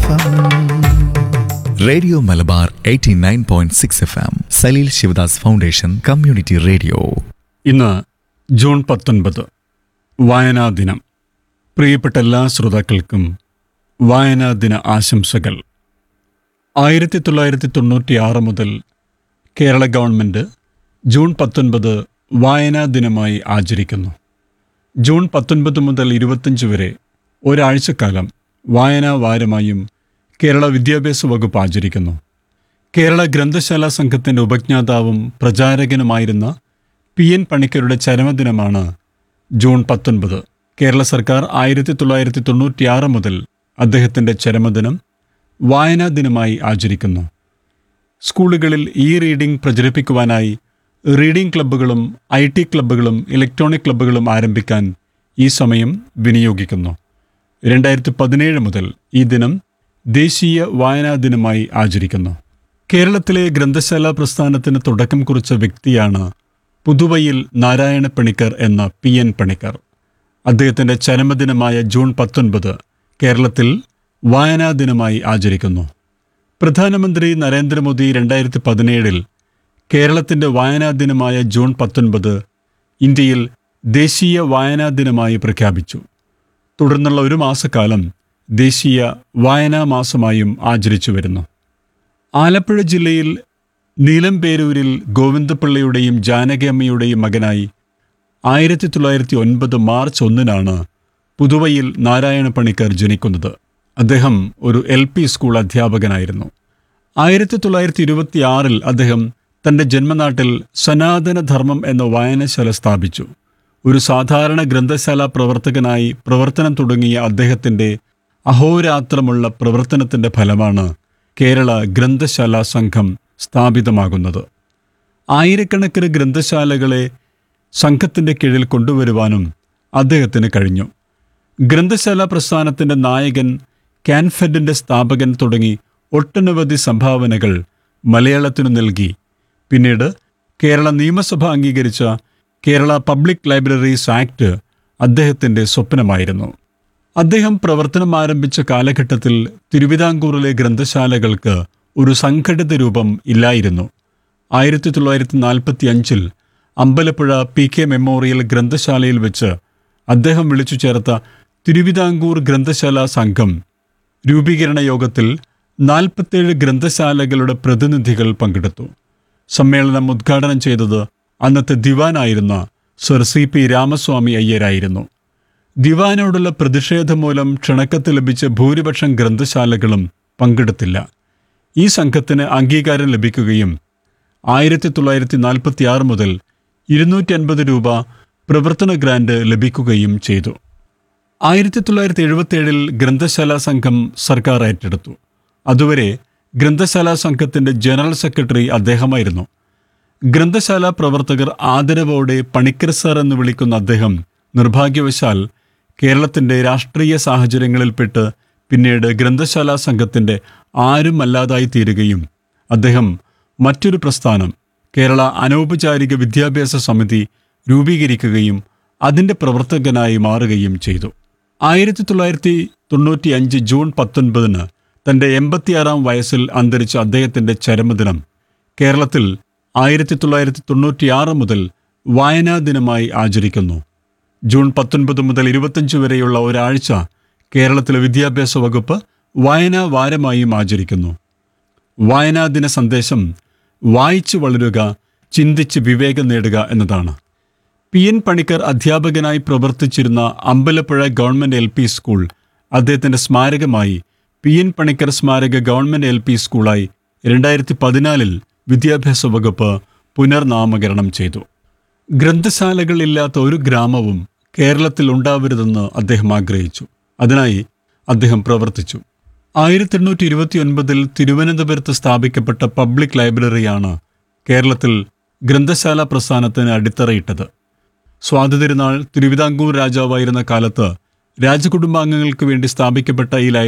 F radio Malabar 89.6 point six F M Saleel Sivadas foundation community radio ഇന്ന് June പത്തൊൻപത് വായനാ ദിനം പ്രിയപ്പെട്ട എല്ലാ ശ്രോതാക്കൾക്കും വായനാ ദിന ആശംസകൾ ആയിരത്തി തൊള്ളായിരത്തി തൊണ്ണൂറ്റിയാറ് മുതൽ കേരള ഗവൺമെൻറ് ജൂൺ പത്തൊൻപത് വായനാ ദിനമായി ആചരിക്കുന്നു ജൂൺ പത്തൊൻപത് മുതൽ ഇരുപത്തഞ്ച് വരെ ഒരാഴ്ചക്കാലം വായനാ വാരമായും കേരള വിദ്യാഭ്യാസ വകുപ്പ് ആചരിക്കുന്നു കേരള ഗ്രന്ഥശാല സംഘത്തിൻ്റെ ഉപജ്ഞാതാവും പ്രചാരകനുമായിരുന്ന പി എൻ പണിക്കരുടെ ചരമദിനമാണ് ജൂൺ പത്തൊൻപത് കേരള സർക്കാർ ആയിരത്തി തൊള്ളായിരത്തി തൊണ്ണൂറ്റിയാറ് മുതൽ അദ്ദേഹത്തിൻ്റെ ചരമദിനം വായനാ ദിനമായി ആചരിക്കുന്നു സ്കൂളുകളിൽ ഇ റീഡിംഗ് പ്രചരിപ്പിക്കുവാനായി റീഡിംഗ് ക്ലബ്ബുകളും ഐ ടി ക്ലബ്ബുകളും ഇലക്ട്രോണിക് ക്ലബ്ബുകളും ആരംഭിക്കാൻ ഈ സമയം വിനിയോഗിക്കുന്നു രണ്ടായിരത്തി പതിനേഴ് മുതൽ ഈ ദിനം ദേശീയ വായനാ ദിനമായി ആചരിക്കുന്നു കേരളത്തിലെ ഗ്രന്ഥശാല പ്രസ്ഥാനത്തിന് തുടക്കം കുറിച്ച വ്യക്തിയാണ് പുതുവയിൽ നാരായണ പണിക്കർ എന്ന പി എൻ പണിക്കർ അദ്ദേഹത്തിൻ്റെ ചരമദിനമായ ജൂൺ പത്തൊൻപത് കേരളത്തിൽ വായനാ ദിനമായി ആചരിക്കുന്നു പ്രധാനമന്ത്രി നരേന്ദ്രമോദി രണ്ടായിരത്തി പതിനേഴിൽ കേരളത്തിൻ്റെ വായനാ ദിനമായ ജൂൺ പത്തൊൻപത് ഇന്ത്യയിൽ ദേശീയ വായനാ ദിനമായി പ്രഖ്യാപിച്ചു തുടർന്നുള്ള ഒരു മാസക്കാലം ദേശീയ വായനാ മാസമായും ആചരിച്ചു വരുന്നു ആലപ്പുഴ ജില്ലയിൽ നീലംപേരൂരിൽ ഗോവിന്ദപിള്ളയുടെയും ജാനകിയമ്മയുടെയും മകനായി ആയിരത്തി തൊള്ളായിരത്തി ഒൻപത് മാർച്ച് ഒന്നിനാണ് പുതുവയിൽ നാരായണ പണിക്കർ ജനിക്കുന്നത് അദ്ദേഹം ഒരു എൽ പി സ്കൂൾ അധ്യാപകനായിരുന്നു ആയിരത്തി തൊള്ളായിരത്തി ഇരുപത്തി ആറിൽ അദ്ദേഹം തൻ്റെ ജന്മനാട്ടിൽ സനാതനധർമ്മം എന്ന വായനശാല സ്ഥാപിച്ചു ഒരു സാധാരണ ഗ്രന്ഥശാല പ്രവർത്തകനായി പ്രവർത്തനം തുടങ്ങിയ അദ്ദേഹത്തിൻ്റെ അഹോരാത്രമുള്ള പ്രവർത്തനത്തിൻ്റെ ഫലമാണ് കേരള ഗ്രന്ഥശാല സംഘം സ്ഥാപിതമാകുന്നത് ആയിരക്കണക്കിന് ഗ്രന്ഥശാലകളെ സംഘത്തിൻ്റെ കീഴിൽ കൊണ്ടുവരുവാനും അദ്ദേഹത്തിന് കഴിഞ്ഞു ഗ്രന്ഥശാല പ്രസ്ഥാനത്തിൻ്റെ നായകൻ കാൻഫെഡിൻ്റെ സ്ഥാപകൻ തുടങ്ങി ഒട്ടനവധി സംഭാവനകൾ മലയാളത്തിനു നൽകി പിന്നീട് കേരള നിയമസഭ അംഗീകരിച്ച കേരള പബ്ലിക് ലൈബ്രറീസ് ആക്ട് അദ്ദേഹത്തിൻ്റെ സ്വപ്നമായിരുന്നു അദ്ദേഹം പ്രവർത്തനം ആരംഭിച്ച കാലഘട്ടത്തിൽ തിരുവിതാംകൂറിലെ ഗ്രന്ഥശാലകൾക്ക് ഒരു സംഘടിത രൂപം ഇല്ലായിരുന്നു ആയിരത്തി തൊള്ളായിരത്തി നാൽപ്പത്തി അഞ്ചിൽ അമ്പലപ്പുഴ പി കെ മെമ്മോറിയൽ ഗ്രന്ഥശാലയിൽ വെച്ച് അദ്ദേഹം വിളിച്ചു ചേർത്ത തിരുവിതാംകൂർ ഗ്രന്ഥശാല സംഘം രൂപീകരണ യോഗത്തിൽ നാൽപ്പത്തേഴ് ഗ്രന്ഥശാലകളുടെ പ്രതിനിധികൾ പങ്കെടുത്തു സമ്മേളനം ഉദ്ഘാടനം ചെയ്തത് അന്നത്തെ ദിവാനായിരുന്ന സർ സി പി രാമസ്വാമി അയ്യരായിരുന്നു ദിവാനോടുള്ള പ്രതിഷേധം മൂലം ക്ഷണക്കത്ത് ലഭിച്ച ഭൂരിപക്ഷം ഗ്രന്ഥശാലകളും പങ്കെടുത്തില്ല ഈ സംഘത്തിന് അംഗീകാരം ലഭിക്കുകയും ആയിരത്തി തൊള്ളായിരത്തി നാൽപ്പത്തി ആറ് മുതൽ ഇരുന്നൂറ്റി അൻപത് രൂപ പ്രവർത്തന ഗ്രാന്റ് ലഭിക്കുകയും ചെയ്തു ആയിരത്തി തൊള്ളായിരത്തി എഴുപത്തിയേഴിൽ ഗ്രന്ഥശാല സംഘം സർക്കാർ ഏറ്റെടുത്തു അതുവരെ ഗ്രന്ഥശാല സംഘത്തിന്റെ ജനറൽ സെക്രട്ടറി അദ്ദേഹമായിരുന്നു ഗ്രന്ഥശാല പ്രവർത്തകർ ആദരവോടെ പണിക്കർ സാർ എന്ന് വിളിക്കുന്ന അദ്ദേഹം നിർഭാഗ്യവശാൽ കേരളത്തിന്റെ രാഷ്ട്രീയ സാഹചര്യങ്ങളിൽപ്പെട്ട് പിന്നീട് ഗ്രന്ഥശാല സംഘത്തിന്റെ ആരും അല്ലാതായി തീരുകയും അദ്ദേഹം മറ്റൊരു പ്രസ്ഥാനം കേരള അനൗപചാരിക വിദ്യാഭ്യാസ സമിതി രൂപീകരിക്കുകയും അതിന്റെ പ്രവർത്തകനായി മാറുകയും ചെയ്തു ആയിരത്തി തൊള്ളായിരത്തി തൊണ്ണൂറ്റി അഞ്ച് ജൂൺ പത്തൊൻപതിന് തന്റെ എൺപത്തിയാറാം വയസ്സിൽ അന്തരിച്ച അദ്ദേഹത്തിന്റെ ചരമദിനം കേരളത്തിൽ ആയിരത്തി തൊള്ളായിരത്തി തൊണ്ണൂറ്റിയാറ് മുതൽ വായനാ ദിനമായി ആചരിക്കുന്നു ജൂൺ പത്തൊൻപത് മുതൽ ഇരുപത്തഞ്ച് വരെയുള്ള ഒരാഴ്ച കേരളത്തിലെ വിദ്യാഭ്യാസ വകുപ്പ് വായനാ വാരമായും ആചരിക്കുന്നു വായനാ ദിന സന്ദേശം വായിച്ചു വളരുക ചിന്തിച്ച് വിവേകം നേടുക എന്നതാണ് പി എൻ പണിക്കർ അധ്യാപകനായി പ്രവർത്തിച്ചിരുന്ന Ambalappuzha government L P school അദ്ദേഹത്തിന്റെ സ്മാരകമായി പി എൻ പണിക്കർ സ്മാരക ഗവൺമെന്റ് എൽ പി സ്കൂളായി രണ്ടായിരത്തി പതിനാലിൽ വിദ്യാഭ്യാസ വകുപ്പ് പുനർനാമകരണം ചെയ്തു ഗ്രന്ഥശാലകളില്ലാത്ത ഒരു ഗ്രാമവും കേരളത്തിൽ ഉണ്ടാവരുതെന്ന് അദ്ദേഹം ആഗ്രഹിച്ചു അതിനായി അദ്ദേഹം പ്രവർത്തിച്ചു ആയിരത്തി എണ്ണൂറ്റി ഇരുപത്തി ഒൻപതിൽ തിരുവനന്തപുരത്ത് സ്ഥാപിക്കപ്പെട്ട പബ്ലിക് ലൈബ്രറിയാണ് കേരളത്തിൽ ഗ്രന്ഥശാല പ്രസ്ഥാനത്തിന് അടിത്തറയിട്ടത് സ്വാതന്ത്ര്യനാൾ തിരുവിതാംകൂർ രാജാവായിരുന്ന കാലത്ത് രാജകുടുംബാംഗങ്ങൾക്ക് വേണ്ടി സ്ഥാപിക്കപ്പെട്ട ഈ ലൈബ്രറി